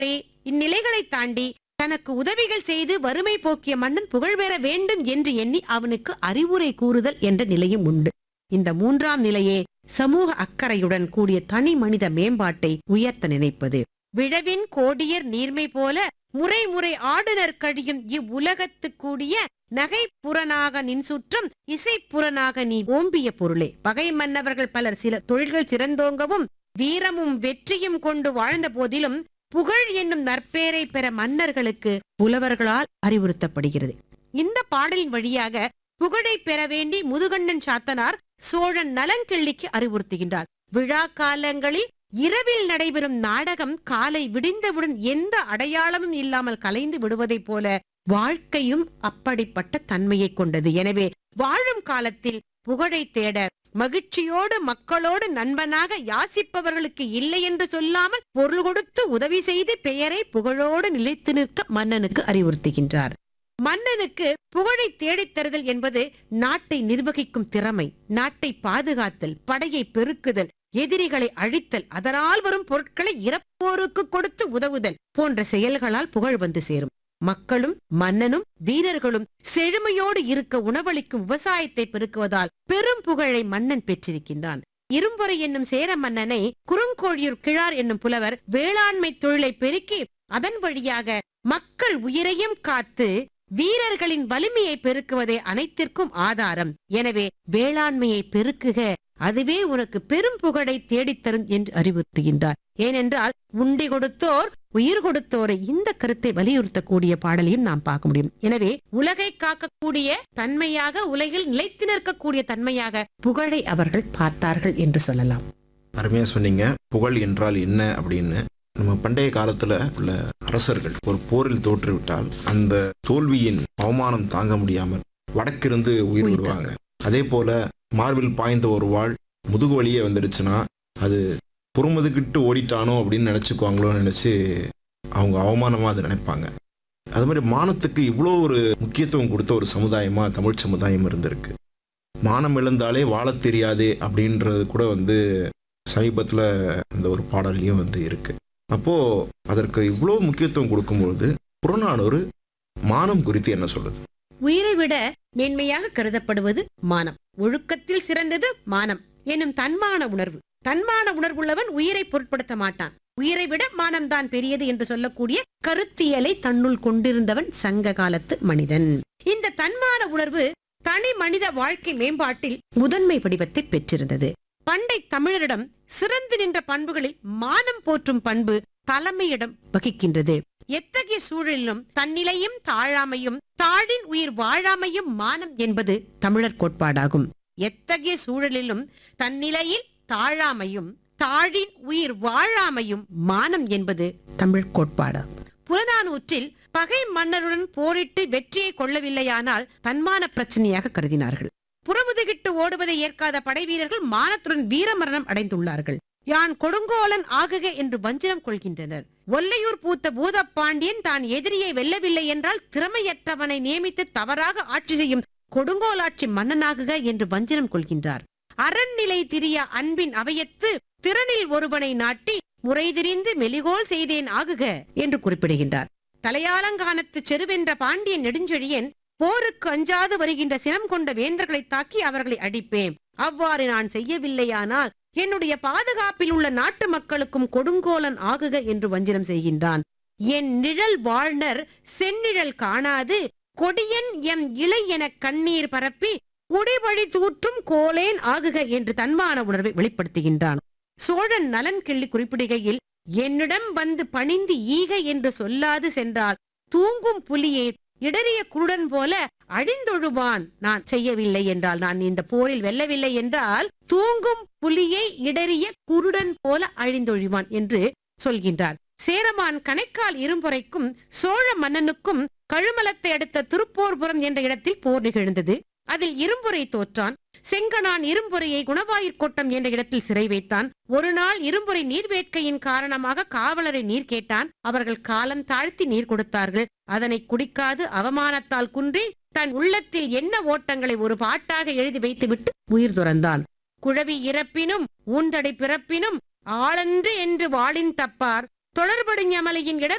இந்நிலைகளை தாண்டி தனக்கு உதவிகள் செய்து வறுமை போக்கிய மன்னன் புகழ் பெற வேண்டும் என்று எண்ணி அவனுக்கு அறிவுரை கூறுதல் என்ற நிலையும் உண்டு இந்த மூன்றாம் நிலையே சமூக அக்கறையுடன் கூடிய தனி மனித மேம்பாட்டை உயர்த்த நினைப்பது விழவின் கோடியர் நீர்மை போல முறை முறை ஆடுனர் கழியும் இவ்வுலகத்து கூடிய நகைப்புறனாக நின் சுற்றம் இசைப்புறனாக நீ ஓம்பிய பொருளே பகை மன்னவர்கள் பலர் சில தொழில்கள் சிறந்தோங்கவும் வீரமும் வெற்றியும் கொண்டு வாழ்ந்த போதிலும் புகழ் என்னும் நற்பேரை பெற மன்னர்களுக்கு புலவர்களால் அறிவுறுத்தப்படுகிறது இந்த பாடலின் வழியாக புகழை பெற வேண்டி முதுகண்ணன் சாத்தனார் சோழன் நலங்கிள்ளிக்கு அறிவுறுத்துகின்றார் விழா காலங்களில் இரவில் நடைபெறும் நாடகம் காலை விடிந்தவுடன் எந்த அடையாளமும் இல்லாமல் கலைந்து விடுவதைப் போல வாழ்க்கையும் அப்படிப்பட்ட தன்மையை கொண்டது எனவே வாழும் காலத்தில் புகழை தேட மகிழ்ச்சியோடு மக்களோடு நண்பனாக யாசிப்பவர்களுக்கு இல்லை என்று சொல்லாமல் பொருள் கொடுத்து உதவி செய்து பெயரை புகழோடு நிலைத்து நிற்க மன்னனுக்கு அறிவுறுத்துகின்றார் மன்னனுக்கு புகழை தேடித் தருதல் என்பது நாட்டை நிர்வகிக்கும் திறமை நாட்டை பாதுகாத்தல் படையை பெருக்குதல் எதிரிகளை அழித்தல் அதனால் வரும் பொருட்களை இறப்போருக்கு கொடுத்து உதவுதல் போன்ற செயல்களால் புகழ் வந்து சேரும் மக்களும் மன்னனும் வீரர்களும் செழுமையோடு இருக்க உணவளிக்கும் விவசாயத்தை பெருக்குவதால் பெரும் புகழை மன்னன் பெற்றிருக்கின்றான் இரும்பொறை என்னும் சேர மன்னனை குறுங்கோழியூர் கிழார் என்னும் புலவர் வேளாண்மை தொழிலை பெருக்கி அதன் வழியாக மக்கள் உயிரையும் காத்து வீரர்களின் வலிமையை பெருக்குவதே அனைத்திற்கும் ஆதாரம் எனவே வேளாண்மையை பெருக்குக அதுவே உனக்கு பெரும் புகழை தேடித்தரும் என்று அறிவுறுத்துகின்றார் ஏனென்றால் உண்டி கொடுத்தோர் உயிர் கொடுத்தோரை இந்த கருத்தை வலியுறுத்தக்கூடிய பாடலையும் நாம் பார்க்க முடியும் எனவே உலகை காக்கக்கூடிய தன்மையாக உலகில் நிலைத்து நிற்கக்கூடிய தன்மையாக புகழை அவர்கள் பார்த்தார்கள் என்று சொல்லலாம் அருமையா சொன்னீங்க புகழ் என்றால் என்ன அப்படின்னு நம்ம பண்டைய காலத்துல உள்ள அரசர்கள் ஒரு போரில் தோற்றுவிட்டால் அந்த தோல்வியின் அவமானம் தாங்க முடியாமல் வடக்கிருந்து உயிர் உயிர் விடுவாங்க அதே போல மார்பில் பாய்ந்த ஒரு வாழ் முதுகு வலியே வந்துடுச்சுன்னா அது புறமுதுகிட்டு ஓடிட்டானோ அப்படின்னு நினைச்சுக்குவாங்களோன்னு நினைச்சு அவங்க அவமானமா அதை நினைப்பாங்க அது மாதிரி மானத்துக்கு இவ்வளோ ஒரு முக்கியத்துவம் கொடுத்த ஒரு சமுதாயமா தமிழ் சமுதாயம் இருந்திருக்கு மானம் இழந்தாலே வாழத் தெரியாதே அப்படின்றது கூட வந்து சமீபத்தில் இந்த ஒரு பாடல்லையும் வந்து இருக்கு அப்போ அதற்கு இவ்வளோ முக்கியத்துவம் கொடுக்கும்பொழுது புறநானூறு மானம் குறித்து என்ன சொல்லுது உயிரை விட மேன்மையாக கருதப்படுவது மானம் ஒழுக்கத்தில் சிறந்தது மானம் எனும் தன்மான உணர்வு தன்மான உணர்வுள்ளவன் உயிரை பொருட்படுத்த மாட்டான் உயிரை விட மானம்தான் பெரியது என்று சொல்லக்கூடிய கருத்தியலை தன்னுள் கொண்டிருந்தவன் சங்க காலத்து மனிதன் இந்த தன்மான உணர்வு தனி மனித வாழ்க்கை மேம்பாட்டில் முதன்மை வடிவத்தை பெற்றிருந்தது பண்டை தமிழரிடம் சிறந்து நின்ற பண்புகளில் மானம் போற்றும் பண்பு தலைமையிடம் வகிக்கின்றது எத்தகைய சூழலிலும் தன்னிலையும் தாழாமையும் தாழின் உயிர் வாழாமையும் மானம் என்பது தமிழர் கோட்பாடாகும் எத்தகைய சூழலிலும் தன்னிலையில் தாழாமையும் தாழின் உயிர் வாழாமையும் மானம் என்பது தமிழ் கோட்பாடாகும் புறநானூற்றில் பகை மன்னருடன் போரிட்டு வெற்றியை கொள்ளவில்லையானால் தன்மான பிரச்சனையாக கருதினார்கள் புறமுதுகிட்டு ஓடுவதை ஏற்காத படை வீரர்கள் மானத்துடன் வீரமரணம் அடைந்துள்ளார்கள் யான் கொடுங்கோலன் ஆகுக என்று வஞ்சினம் கொள்கின்றனர் ஒல்லையூர் பூத்த பூதப்பாண்டியன் தான் எதிரியை வெல்லவில்லை என்றால் திறமையற்றவனை நியமித்து தவறாக ஆட்சி செய்யும் கொடுங்கோலாட்சி மன்னனாகுக என்று வஞ்சினம் கொள்கின்றார் அரண்நிலை திரிய அன்பின் அவையத்து திறனில் ஒருவனை நாட்டி முறை திரிந்து மெலிகோல் செய்தேன் ஆகுக என்று குறிப்பிடுகின்றார் தலையாலங்கானத்து செருவென்ற பாண்டியன் நெடுஞ்செழியன் போருக்கு அஞ்சாது வருகின்ற சினம் கொண்ட வேந்தர்களை தாக்கி அவர்களை அடிப்பேன் அவ்வாறு நான் செய்யவில்லையானால் என்னுடைய பாதுகாப்பில் உள்ள நாட்டு மக்களுக்கும் கொடுங்கோலன் ஆகுக என்று வஞ்சினம் செய்கின்றான் என் நிழல் வாழ்னர் செந்நிழல் காணாது கொடியன் எம் இலை என கண்ணீர் பரப்பி குடிவழி தூற்றும் கோலேன் ஆகுக என்று தன்மான உணர்வை வெளிப்படுத்துகின்றான் சோழன் நலன் கிள்ளி குறிப்பிடுகையில் என்னிடம் வந்து பணிந்து ஈக என்று சொல்லாது சென்றால் தூங்கும் புலியை இடறிய குருடன் போல அழிந்தொழுவான் நான் செய்யவில்லை என்றால் நான் இந்த போரில் வெல்லவில்லை என்றால் தூங்கும் புலியை இடறிய குருடன் போல அழிந்தொழிவான் என்று சொல்கின்றார் சேரமான் கணைக்கால் இரும்புரைக்கும் சோழ மன்னனுக்கும் கழுமலத்தை அடுத்த திருப்போர்புரம் என்ற இடத்தில் போர் நிகழ்ந்தது அதில் இரும்புரை தோற்றான் செங்கனான் இரும்புரையை குணவாயிற்கோட்டம் என்ற இடத்தில் சிறை வைத்தான் ஒரு நாள் இரும்புரை நீர்வேட்கையின் காரணமாக காவலரை நீர் கேட்டான் அவர்கள் காலம் தாழ்த்தி நீர் கொடுத்தார்கள் அதனை குடிக்காது அவமானத்தால் குன்றி தன் உள்ளத்தில் என்ன ஓட்டங்களை ஒரு பாட்டாக எழுதி வைத்துவிட்டு உயிர் துறந்தான் குழவி இறப்பினும் ஊந்தடை பிறப்பினும் ஆளன்று என்று வாளின் தப்பார் தொடர்படுஞ மலையின் இடர்